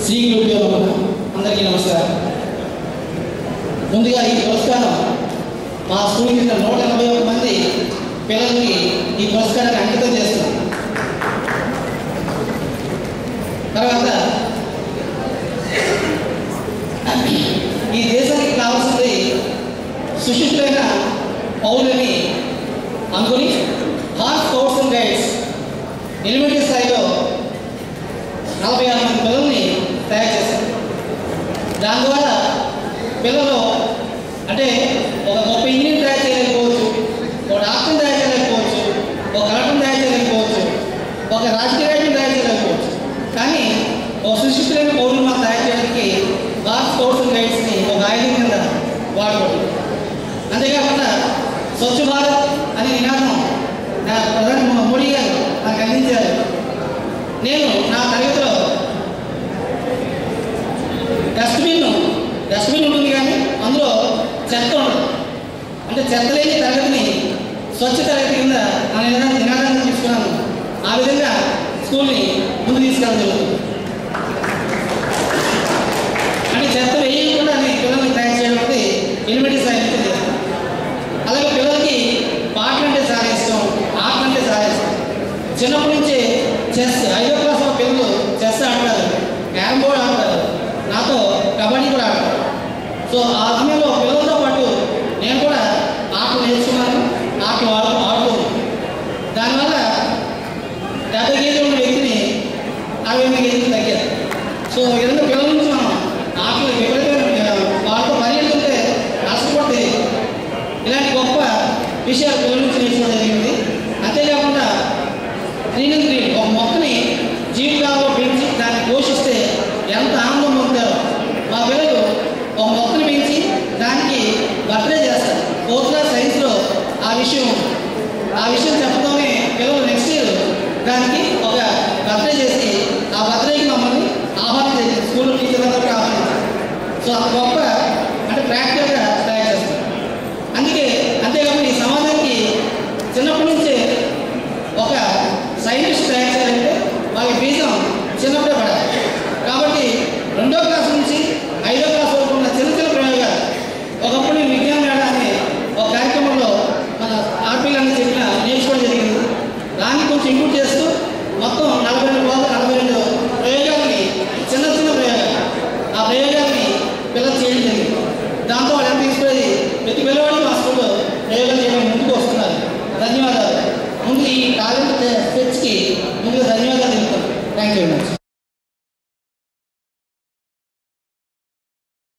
శ్రీ గురుభ్యో నమః అందరికీ నమస్కారం ముందుగా ఈ పురస్కారం మా స్కూల్కి చెందిన నూట ఎనభై ఒక్క మంది పిల్లలకి ఈ పురస్కారాన్ని అంకితం చేస్తున్నాం తర్వాత ఈ దేశానికి కావాల్సింది సుశిక్షులైన పౌరులని అనుకుని హార్ట్ కోర్స్ అండ్ గైడ్స్ ఎలిమెంటరీ స్థాయిలో నలభై ఆరు మంది పిల్లల్ని తయారు చేశారు దాని ద్వారా పిల్లలు అంటే ఒక గొప్ప ఇంజనీర్ తయారు చేయలేకపోవచ్చు ఒక డాక్టర్ తయారు చేయలేకపోవచ్చు ఒక కలెక్టర్ తయారు చేయలేకపోవచ్చు ఒక రాజకీయ నాయకుని తయారు చేయలేకపోవచ్చు కానీ ఒక సుశిక్షులైన పౌరులు మనం తయారు చేయడానికి భారత్ స్పోర్ట్స్ అండ్ గైడ్స్ని ఒక ఆయుధం కింద వాడుకోవడం అంతేకాకుండా స్వచ్ఛ భారత్ అనే నినాదం నా ప్రధాని మోడీ గారు నాకు అందించారు నేను నా తరగతిలో డస్ట్బిన్ డస్ట్బిన్ ఉంటుంది కానీ అందులో చెత్త ఉండదు అంటే చెత్త లేని తరగతిని స్వచ్ఛ తరగతి కింద నా నినాదం నినాదాన్ని తీసుకున్నాను ఆ విధంగా స్కూల్ని ముందు తీసుకెళ్ళడం జరుగుతుంది అంటే చెత్త వేయకుండా పిల్లల్ని తయారు చేయడం అనేది ఎలిమెంటరీ స్థాయి నుంచి చేస్తాను అలాగే పిల్లలకి పాటలు అంటే చాలా ఇష్టం ఆటలు అంటే చాలా ఇష్టం చిన్నప్పటి నుంచే చెస్ ఐదో క్లాస్లో పిల్లలు చెస్ ఆడతారు క్యారమ్ బోర్డ్ ఆడతారు నాతో కబడ్డీ కూడా ఆడతారు సో ఆ సమయంలో పిల్లలతో పాటు నేను కూడా ఆటలు నేర్చుకున్నాను ఆటలు ఆడు ఆడుతూ దానివల్ల డెబ్బై కేజీలు ఉన్న వ్యక్తిని అరవై ఎనిమిది కేజీలు తగ్గారు సో ఈ విధంగా పిల్లల నుంచి మనం ఆటలు విపరీతమైన వాళ్ళతో పరిగెడుతుంటే నష్టపోతే ఇలాంటి గొప్ప విషయాలు పిల్లల నుంచి నేర్చుకోవడం జరిగింది అంతేకాకుండా గ్రీన్ అండ్ గ్రీన్ ఒక మొక్కని జీవితాల్లో పెంచి దాన్ని పోషిస్తే ఎంత ఆనందం పొందుతారో మా పిల్లలు ఒక మొక్కని పెంచి దానికి బర్త్డే చేస్తారు ఫోర్త్ క్లాస్ సైన్స్లో ఆ విషయం ఆ విషయం చెప్పడమే పిల్లలు నెక్స్ట్ ఇయర్ దానికి ఒక బర్త్డే చేసి ఆ బర్త్డేకి మమ్మల్ని ఆహ్వానించేది స్కూల్ టీచర్లందరికీ ఆహ్వానించారు సో అంత గొప్ప అంటే ప్రాక్టికల్గా తయారు చేస్తారు అందుకే అంతేకాకుండా ఈ సమాజానికి చిన్నప్పటి నుంచే ఒక సైంటిస్ట్ తయారు చేయాలంటే వాళ్ళ బీజం చిన్నప్పుడే పడాలి కాబట్టి రెండో క్లాస్ నుంచి ఐదో క్లాస్ వరకు ఉన్న చిన్న చిన్న ప్రయోగాలు ఒకప్పుడు నేను విజ్ఞాన మేళ అనే ఒక కార్యక్రమంలో మన ఆర్పీలు చెప్పిన నేర్చుకోవడం జరిగింది దాన్ని కొంచెం ఇంప్రూవ్ చేస్తూ మొత్తం నలభై రెండు వందల నలభై రెండు ప్రయోగాలని చిన్న చిన్న ప్రయోగాలు ఆ ప్రయోగాలని పిల్లలు చేయడం జరిగింది దాంతో వాళ్ళు ఎంత తీసుకునేది ప్రతి పిల్లవాడికి మా స్కూల్లో ప్రయోగాలు చేయడం ముందుకు వస్తున్నారు ధన్యవాదాలు ముందు ఈ టాలెంట్ స్పెచ్కి ముందుగా ధన్యవాదాలు తెలుపుతాను థ్యాంక్ యూ వెరీ మచ్